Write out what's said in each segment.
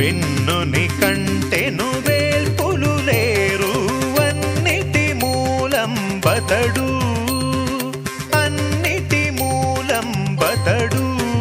వెన్నుని కంటెను వేల్పులు లేరు అన్నిటి మూలం బతడు అన్నిటి మూలం బతడు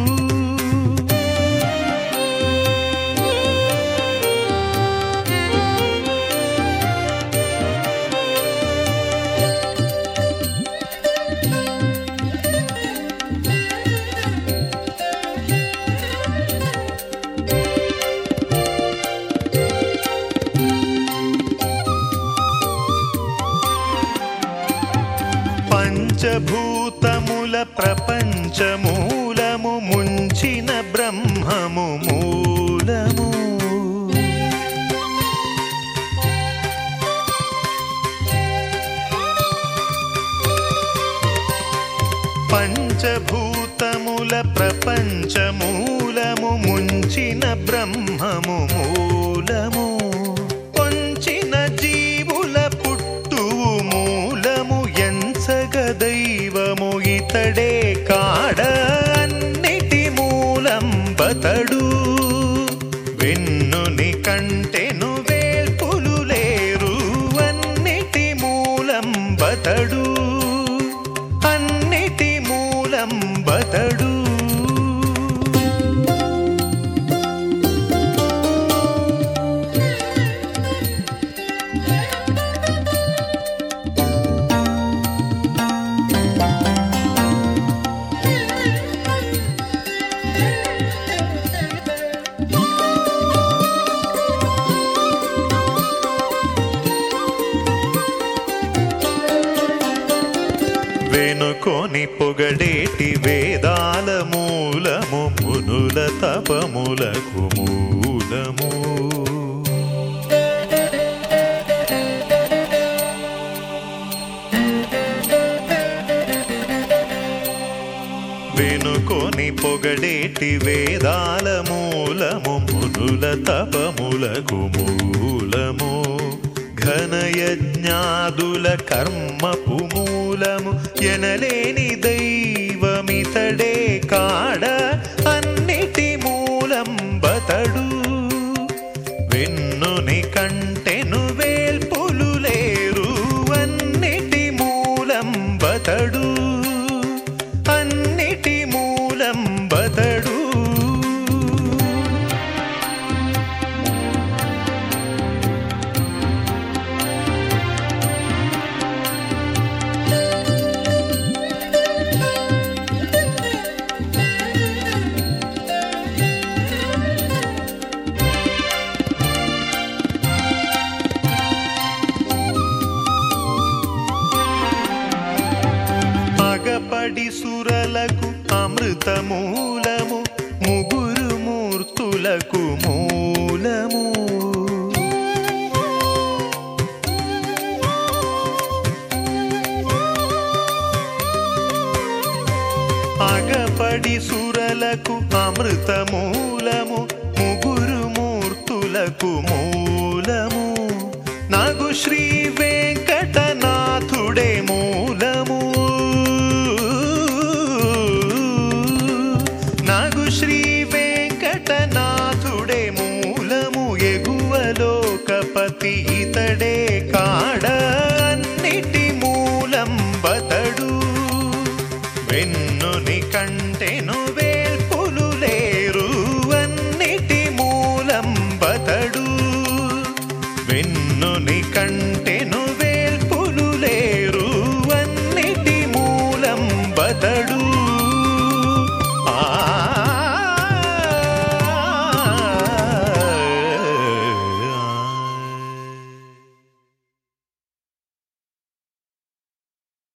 పంచభూతముల ప్రపంచమూలము ముంచిన బ్రహ్మము మూలము పంచభూతముల ప్రపంచమూలము ముంచిన బ్రహ్మము మూలము పొంచిన జీవుల పుట్టువు మూలము ఎంచగ దైవము ఇతడే కాడ అన్నిటి మూలం బతడు వెన్నుని కంటెను వేల్పులు లేరు అన్నిటి మూలం బతడు అన్నిటి మూలం బతడు వెనుకొని పొగడేటి వేదాల మూలము మునుల తపములకు మూలము వెనుకొని పొగడేటి వేదాల మూలము మునుల తపములకు మూలము ఘనయజ్ఞాదుల కర్మపు మూలము ఎనలేని దైవమితడే కాడ అన్నిటి మూలం బతడు వెన్నుని కంటెను వేల్పులు లేరు అన్నిటి మూలం బతడు అన్నిటి మూలం బతడు అగపడి సురలకు అమృతమూలము ముగురు మూర్తులకు మూలము అగపడి సురలకు అమృతమూలము ముగురు మూర్తులకు మూలము నాగు శ్రీ వెంకటనాథుడే మూలము నాగు శ్రీ వెంకటనాథుడే మూలము ఎగువలోకపతి ఇతడే